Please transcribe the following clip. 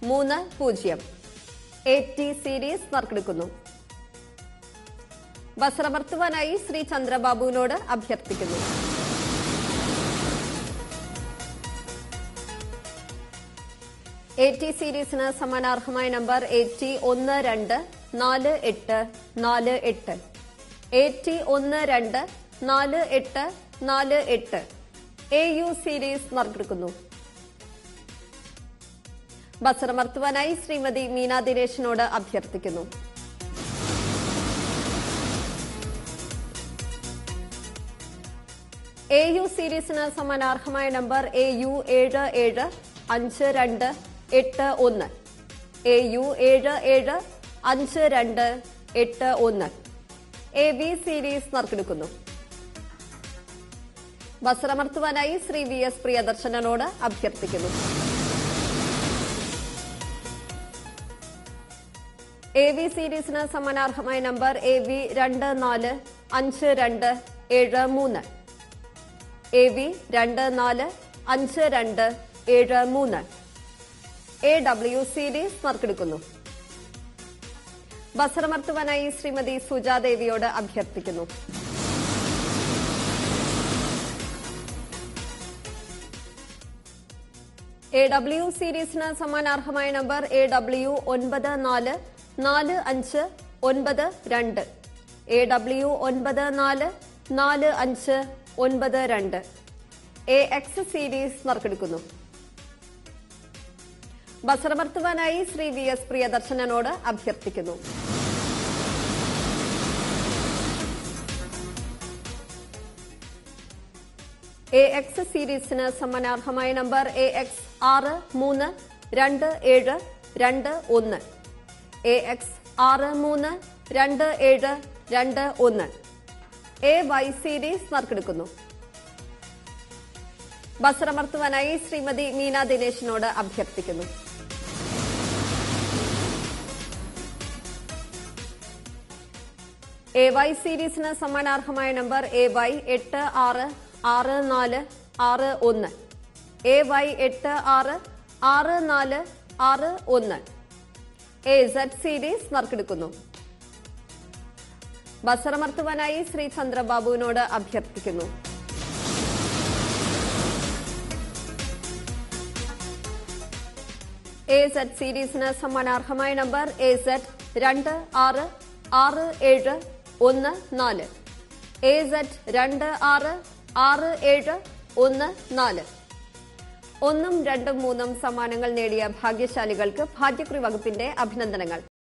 മൂന്ന് പൂജ്യം A T series നറുക്കെടുക്കുന്നു വസ്ത്രമർത്തുവാനായി ശ്രീ ചന്ദ്രബാബുവിനോട് അഭ്യർത്ഥിക്കുന്നു എ ടി സീരീസിന് സമ്മാനാർഹമായ നമ്പർ എ ടി ഒന്ന് രണ്ട് നാല് എട്ട് നാല് എട്ട് എ ടി ഒന്ന് രണ്ട് നാല് എട്ട് നാല് എട്ട് എ യു സീരീസ് നറുക്കെടുക്കുന്നു ബസറമർത്തുവാനായി ശ്രീമതി മീന ദിനേശിനോട് അഭ്യർത്ഥിക്കുന്നു എ യു സീരീസിന് സമ്മാനാർഹമായ നമ്പർ എ യു ഏഴ് ഏഴ് അഞ്ച് രണ്ട് എട്ട് ഒന്ന് എ യു ഏഴ് ഏഴ് അഞ്ച് രണ്ട് എട്ട് ഒന്ന് എ വി സീരീസ് നറുക്കെടുക്കുന്നു ബസറമർത്തുവാനായി ശ്രീ വി എസ് പ്രിയദർശനോട് അഭ്യർത്ഥിക്കുന്നു എ വി സീരീസിന് സമ്മാനാർഹമായ നമ്പർ എ വി രണ്ട് നാല് അഞ്ച് രണ്ട് ഏഴ് മൂന്ന് എ വി രണ്ട് നാല് അഞ്ച് രണ്ട് ഏഴ് മൂന്ന് എ ഡബ്ല്യു സീരീസ് നറുക്കെടുക്കുന്നു ബസറമർത്തുവാനായി ശ്രീമതി സുജാദേവിയോട് അഭ്യർത്ഥിക്കുന്നു എ ഡബ്ല്യു സീരീസിന് സമ്മാനാർഹമായ നമ്പർ എ ഡബ്ല്യു ഒൻപത് നാല് നാല് അഞ്ച് ഒൻപത് രണ്ട് എ ഡബ്ല്യു ഒൻപത് നാല് നാല് അഞ്ച് ഒൻപത് രണ്ട് എ എക്സ് സീരീസ് നറുക്കെടുക്കുന്നു ബസറമർത്തുവാനായി ശ്രീ വി എസ് പ്രിയദർശനോട് അഭ്യർത്ഥിക്കുന്നു എ എക്സ് സീരീസിന് സമ്മാനാർഹമായ നമ്പർ എ എക്സ് ആറ് മൂന്ന് രണ്ട് ഏഴ് രണ്ട് ഒന്ന് എ എക്സ് ആറ് മൂന്ന് രണ്ട് ഏഴ് രണ്ട് ഒന്ന് എ വൈ സീരീസ് നറുക്കെടുക്കുന്നു ബസറമർത്തുവാനായി ശ്രീമതി മീന ദിനേശിനോട് അഭ്യർത്ഥിക്കുന്നു എ വൈ സീരീസിന് സമ്മാനാർഹമായ നമ്പർ എ വൈ എട്ട് ആറ് ആറ് നാല് ആറ് ഒന്ന് എ വൈ എട്ട് ആറ് ആറ് നാല് ആറ് ഒന്ന് എ സെഡ് സീരീസ് നറുക്കെടുക്കുന്നു ബസറമർത്തുവാനായി ശ്രീ ചന്ദ്രബാബുവിനോട് അഭ്യർത്ഥിക്കുന്നു എ സെഡ് സീരീസിന് സമ്മാനാർഹമായ നമ്പർ എ സെഡ് രണ്ട് ആറ് ആറ് ഏഴ് ഒന്ന് നാല് എ സെഡ് രണ്ട് ആറ് ആറ് ഏഴ് ഒന്ന് നാല് ഒന്നും രണ്ടും മൂന്നും സമ്മാനങ്ങൾ നേടിയ ഭാഗ്യശാലികൾക്ക് ഭാഗ്യക്കുറി വകുപ്പിന്റെ അഭിനന്ദനങ്ങൾ